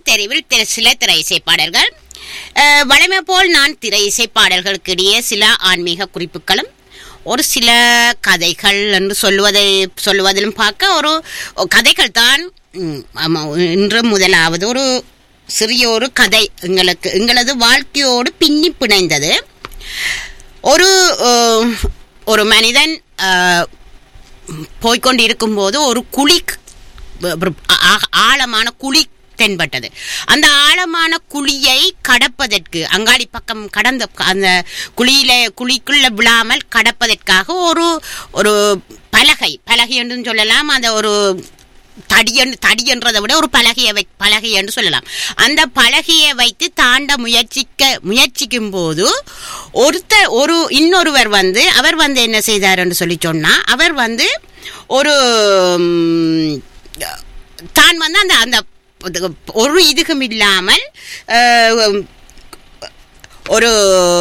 தெரிவில் திரு- சில திரை இசை பாடல்கள் அஹ், வழமை போல் நான் திரை இசை பாடல்களுக்கு இடையே சில ஆன்மீக குறிப்புகளும் ஒரு சில கதைகள் என்று சொல்லுவதை சொல்லுவதிலும் பார்க்க ஒரு கதைகள் தான் ம், ஆமா, இன்று முதலாவது ஒரு சிறிய ஒரு கதை எங்களுக்கு எங்களது வாழ்க்கையோடு பின்னி பிணைந்தது ஒரு அஹ், ஒரு மனிதன் அஹ், போய்க்கொண்டு இருக்கும்போது ஒரு குழி ஆ- ஆ- ஆழமான குழி தென்பட்டது அந்த ஆழமான குழியை கடப்பதற்கு அங்காடி பக்கம் கடந்த அந்த குழியில குழிக்குள்ள விழாமல் கடப்பதற்காக ஒரு ஒரு பலகை பலகை என்று சொல்லலாம் அந்த ஒரு தடியன் தடி என்றதை விட ஒரு பலகையை வை பலகை என்று சொல்லலாம் அந்த பலகையை வைத்து தாண்ட முயற்சிக்க முயற்சிக்கும் போது ஒருத்தர் ஒரு இன்னொருவர் வந்து அவர் வந்து என்ன செய்தார் என்று சொல்லி சொன்னா அவர் வந்து ஒரு ம், தான் வந்து அந்த அந்த ஒரு இதுக்கும் இல்லாமல் அஹ், ஒரு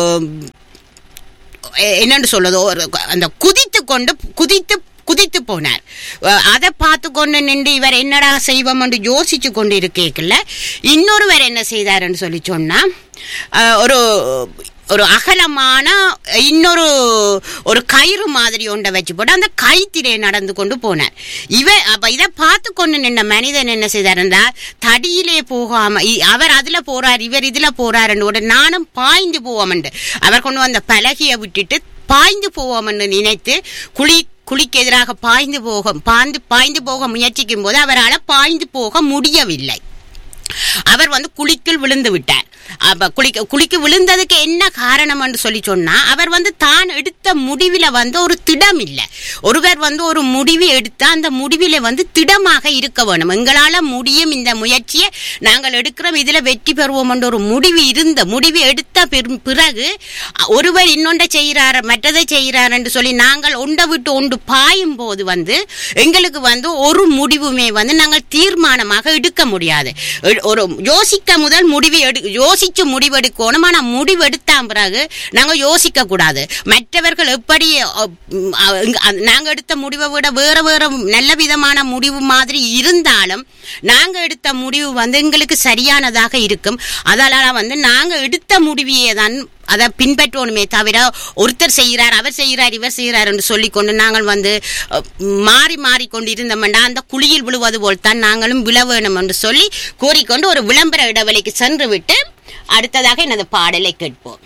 எ- என்னன்னு சொல்றது ஒரு அந்த குதித்து கொண்டு குதித்து குதித்து போனார் அஹ் அதை பார்த்து கொண்டு நின்று இவர் என்னடா செய்வோம் என்று யோசிச்சு கொண்டு இருக்கேக்கல இன்னொருவர் என்ன செய்தாருன்னு சொல்லி சொன்னா அஹ் ஒரு ஒரு அகலமான இன்னொரு ஒரு கயிறு மாதிரி ஒன்றை வச்சு போட்டு அந்த கயிற்றிலே நடந்து கொண்டு போனார் இவ அப்ப இதை பார்த்து கொண்டு நின்ற மனிதன் என்ன செய்தாருந்தா தடியிலே போகாம இ- அவர் அதுல போறார் இவர் இதுல போறாருன்னு உடனே நானும் பாய்ந்து போவோம்ண்டு அவர் கொண்டு வந்த பலகையை விட்டுட்டு பாய்ந்து போவோம்னு நினைத்து குழி குழிக்கு எதிராக பாய்ந்து போக பாய்ந்து பாய்ந்து போக முயற்சிக்கும் போது அவரால் பாய்ந்து போக முடியவில்லை அவர் வந்து குழிக்குள் விழுந்து விட்டார் அப்ப குளிக்க குளிக்கு விழுந்ததுக்கு என்ன காரணம் என்று சொல்லி சொன்னா அவர் வந்து தான் எடுத்த முடிவில வந்து ஒரு திடம் இல்லை ஒருவர் வந்து ஒரு முடிவு எடுத்தா அந்த முடிவில வந்து திடமாக இருக்க வேணும் எங்களால முடியும் இந்த முயற்சியை நாங்கள் எடுக்கிறோம் இதுல வெற்றி பெறுவோம் என்ற ஒரு முடிவு இருந்த முடிவு எடுத்த பிற- பிறகு ஒருவர் இன்னொன்றை செய்கிறார் மற்றதை செய்கிறார் என்று சொல்லி நாங்கள் ஒன்றை விட்டு ஒன்று பாயும் போது வந்து எங்களுக்கு வந்து ஒரு முடிவுமே வந்து நாங்கள் தீர்மானமாக எடுக்க முடியாது எ- ஒரு யோசிக்க முதல் முடிவு எடு யோசிச்சு முடிவெடுக்கணும் ஆனா முடிவெடுத்த பிறகு நாங்க யோசிக்க கூடாது மற்றவர்கள் எப்படி அ, ம், அ, இங்க- அ, நாங்க எடுத்த முடிவை விட வேற வேற நல்ல விதமான முடிவு மாதிரி இருந்தாலும் நாங்க எடுத்த முடிவு வந்து எங்களுக்கு சரியானதாக இருக்கும் அதனால வந்து நாங்க எடுத்த முடிவையே தான் அதை பின்பற்றணுமே தவிர ஒருத்தர் செய்கிறார் அவர் செய்கிறார் இவர் செய்கிறார் என்று சொல்லிக்கொண்டு நாங்கள் வந்து அஹ், மாறி மாறி கொண்டு இருந்தோம்னா அந்த குழியில் விழுவது போல் தான் நாங்களும் விழ வேணும் என்று சொல்லி கூறிக்கொண்டு ஒரு விளம்பர இடைவெளிக்கு சென்று விட்டு அடுத்ததாக எனது பாடலை கேட்போம்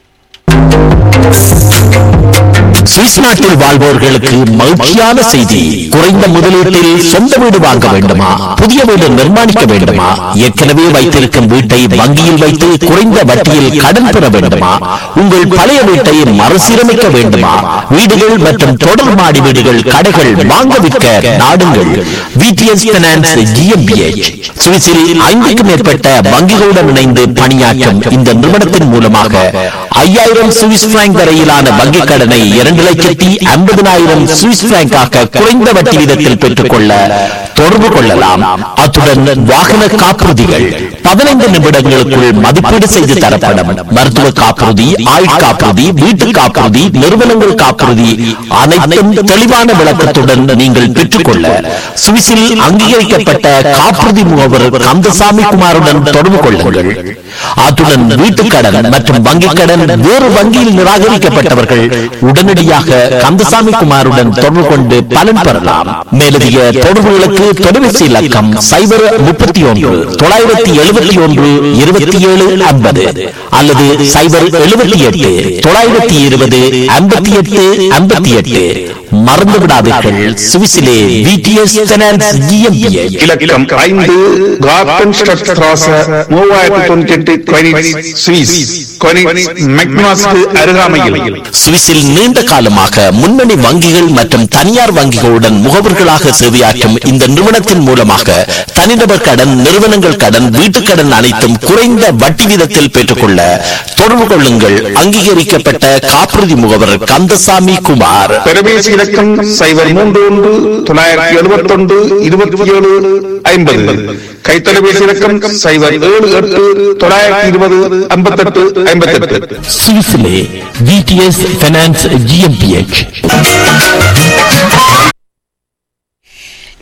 சுவிஸ் நாட்டில் வாழ்வோர்களுக்கு மகிழ்ச்சியான செய்தி குறைந்த முதலீட்டில் சொந்த வீடு வாங்க வேண்டுமா புதிய வீடு நிர்மாணிக்க வேண்டுமா ஏற்கனவே வைத்திருக்கும் வீட்டை வங்கியில் வைத்து குறைந்த வட்டியில் கடன் பெற வேண்டுமா உங்கள் பழைய வீட்டை மறுசீரமைக்க வேண்டுமா வீடுகள் மற்றும் தொடர் மாடி வீடுகள் கடைகள் வாங்க விற்க நாடுங்கள் விடிஎஸ் பைனான்ஸ் ஜிஎம்பிஎச் சுவிஸில் ஐந்துக்கும் மேற்பட்ட வங்கிகளுடன் இணைந்து பணியாற்றும் இந்த நிறுவனத்தின் மூலமாக ஐயாயிரம் சுவிஸ் பிராங்க் வரையிலான வங்கிக் கடனை இரண்டு லட்சத்தி ஐம்பதினாயிரம் சுவிஸ் பிராங்காக குறைந்த வட்டி வீதத்தில் பெற்றுக்கொள்ள தொடர்பு கொள்ளலாம் அத்துடன் வாகன காப்புறுதிகள் பதினைந்து நிமிடங்களுக்குள் மதிப்பீடு செய்து தரப்படும் மருத்துவ காப்புறுதி ஆயுள் காப்புறுதி வீட்டு காப்புறுதி நிறுவனங்கள் காப்புறுதி அனைத்தும் தெளிவான விளக்கத்துடன் நீங்கள் பெற்றுக்கொள்ள சுவிஸில் அங்கீகரிக்கப்பட்ட காப்புறுதி முகவர் கந்தசாமி குமாருடன் தொடர்பு கொள்ளுங்கள் அத்துடன் வீட்டுக் கடன் மற்றும் வங்கிக் கடன் வேறு வங்கியில் நிராகரிக்கப்பட்டவர்கள் உடனடியாக கந்தசாமி குமாருடன் தொடர்பு கொண்டு பலன் பெறலாம் மேலதிக தொடர்புகளுக்கு தொலைபேசி இலக்கம் சைபர் முப்பத்தி ஒன்று தொள்ளாயிரத்தி எழுபத்தி ஒன்று இருபத்தி ஏழு ஐம்பது அல்லது சைபர் எழுபத்தி எட்டு தொள்ளாயிரத்தி இருபது ஐம்பத்தி எட்டு ஐம்பத்தி எட்டு மறந்து விடாதீர்கள் சுவிஸிலே விடிஎஸ் பைனான்ஸ் GmbH. இலக்கம் ஐந்து கார்டன் ஸ்ட்ராச மூவாயிரத்தி தொண்ணூத்தி எட்டு கொயினிட்ஸ் சுவிஸ் கொயினிட்ஸ் மெக்னாஸ்க்கு அருகாமையில் சுவிஸில் நீண்ட காலமாக முன்னணி வங்கிகள் மற்றும் தனியார் வங்கிகளுடன் முகவர்களாக சேவையாற்றும் இந்த நிறுவனத்தின் மூலமாக தனிநபர் கடன் நிறுவனங்கள் கடன் வீட்டுக் கடன் அனைத்தும் குறைந்த வட்டி வீதத்தில் பெற்றுக்கொள்ள தொடர்பு கொள்ளுங்கள் அங்கீகரிக்கப்பட்ட காப்புறுதி முகவர் கந்தசாமி குமார் தொலைபேசி இலக்கம் சைபர் மூன்று ஒன்று தொள்ளாயிரத்தி எழுபத்தி ஒன்று இருபத்தி ஏழு ஐம்பது கைத்தொலைபேசி இலக்கம் சைபர் ஏழு எட்டு தொள்ளாயிரத்தி இருபது ஐம்பத்தெட்டு ஐம்பத்தெட்டு சுவிஸிலே விடிஎஸ் பைனான்ஸ் ஜிஎம்பிஎச்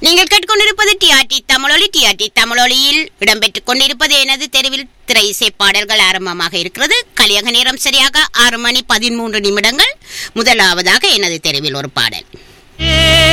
நீங்கள் கேட்டுக்கொண்டிருப்பது டிஆர்டி தமிழொலி டிஆர்டி தமிழொலியில் இடம்பெற்றுக் கொண்டிருப்பது எனது தெருவில் திரை இசை பாடல்கள் ஆரம்பமாக இருக்கிறது கலியக நேரம் சரியாக ஆறு மணி பதிமூன்று நிமிடங்கள் முதலாவதாக எனது தெருவில் ஒரு பாடல்